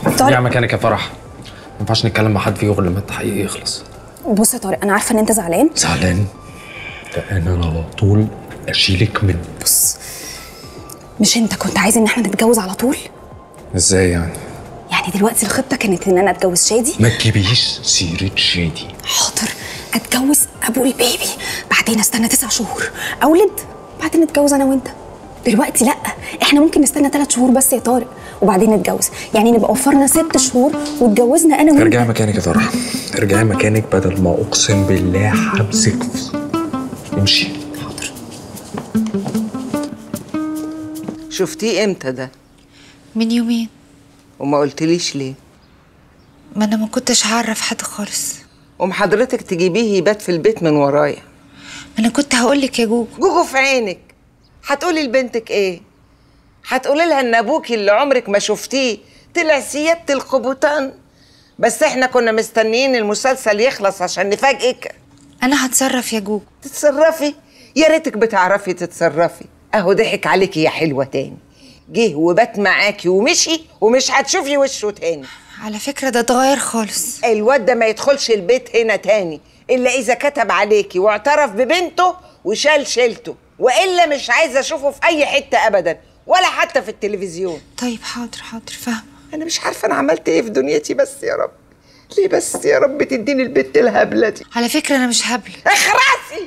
طارق. يا مكانك يا فرح ما ينفعش نتكلم مع حد فيه غير لما التحقيق يخلص بص يا طارق انا عارفه ان انت زعلان زعلان ده انا على طول اشيلك من بص مش انت كنت عايز ان احنا نتجوز على طول ازاي يعني يعني دلوقتي الخطه كانت ان انا اتجوز شادي ما تجيبيش سيرة شادي حاضر اتجوز ابو البيبي بعدين استنى تسع شهور اولد بعدين نتجوز انا وانت دلوقتي لا احنا ممكن نستنى ثلاث شهور بس يا طارق وبعدين نتجوز يعني نبقى وفرنا ست شهور واتجوزنا انا وانت ارجعي مكانك يا فرح ارجعي مكانك بدل ما اقسم بالله حبسك امشي حاضر شفتيه امتى ده من يومين وما قلتليش ليه ما انا ما كنتش هعرف حد خالص قوم حضرتك تجيبيه يبات في البيت من ورايا ما انا كنت هقول لك يا جوجو جوجو في عينك هتقولي لبنتك ايه هتقولي لها ان ابوكي اللي عمرك ما شفتيه طلع سيادة القبطان بس احنا كنا مستنيين المسلسل يخلص عشان نفاجئك انا هتصرف يا جوجو تتصرفي يا ريتك بتعرفي تتصرفي اهو ضحك عليكي يا حلوه تاني جه وبات معاكي ومشي ومش هتشوفي وشه تاني على فكره ده اتغير خالص الواد ده ما يدخلش البيت هنا تاني الا اذا كتب عليكي واعترف ببنته وشال شيلته والا مش عايزه اشوفه في اي حته ابدا ولا حتى في التلفزيون طيب حاضر حاضر فاهم انا مش عارفه انا عملت ايه في دنيتي بس يا رب ليه بس يا رب تديني البت الهبله دي على فكره انا مش هبل اخرسي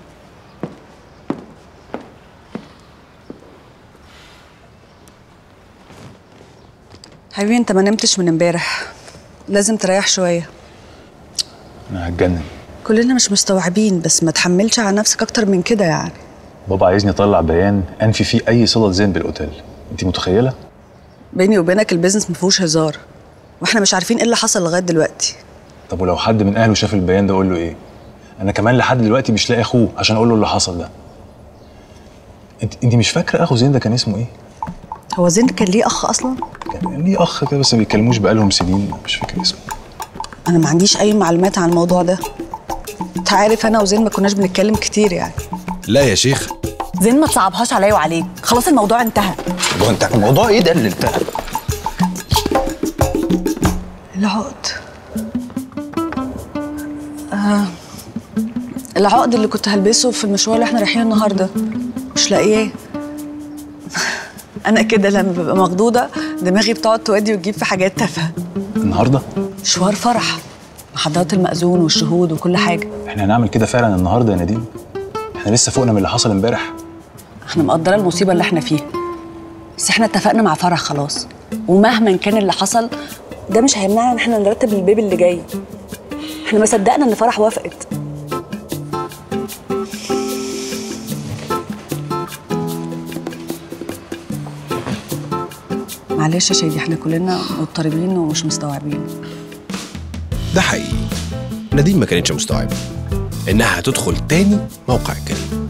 حبيبي انت ما نمتش من امبارح لازم تريح شويه انا هتجنن كلنا مش مستوعبين بس ما تحملش على نفسك اكتر من كده يعني بابا عايزني اطلع بيان انفي فيه اي صله زين بالاوتيل انت متخيله بيني وبينك البيزنس ما فيهوش هزار واحنا مش عارفين ايه اللي حصل لغايه دلوقتي طب ولو حد من اهله شاف البيان ده اقول له ايه انا كمان لحد دلوقتي مش لاقي اخوه عشان اقول له اللي حصل ده انت انت مش فاكره اخو زين ده كان اسمه ايه هو زين كان ليه اخ اصلا كان ليه اخ كده بس ما بيتكلموش بقالهم سنين مش فاكر اسمه انا ما عنديش اي معلومات عن الموضوع ده انت عارف انا وزين ما كناش بنتكلم كتير يعني لا يا شيخ زين ما تصعبهاش عليا وعليك خلاص الموضوع انتهى هو انت الموضوع ايه ده اللي انتهى العقد آه العقد اللي كنت هلبسه في المشوار اللي احنا رايحينه النهارده مش لاقياه انا كده لما ببقى مخضوضه دماغي بتقعد تودي وتجيب في حاجات تافهه النهارده مشوار فرح محاضرات المأذون والشهود وكل حاجه احنا هنعمل كده فعلا النهارده يا نديم احنا لسه فوقنا من اللي حصل امبارح احنا مقدره المصيبه اللي احنا فيها بس احنا اتفقنا مع فرح خلاص ومهما كان اللي حصل ده مش هيمنعنا ان احنا نرتب البيبي اللي جاي احنا ما صدقنا ان فرح وافقت معلش يا شادي احنا كلنا مضطربين ومش مستوعبين ده حقيقي نادين ما كانتش مستوعبة إنها هتدخل تاني موقع الجريمة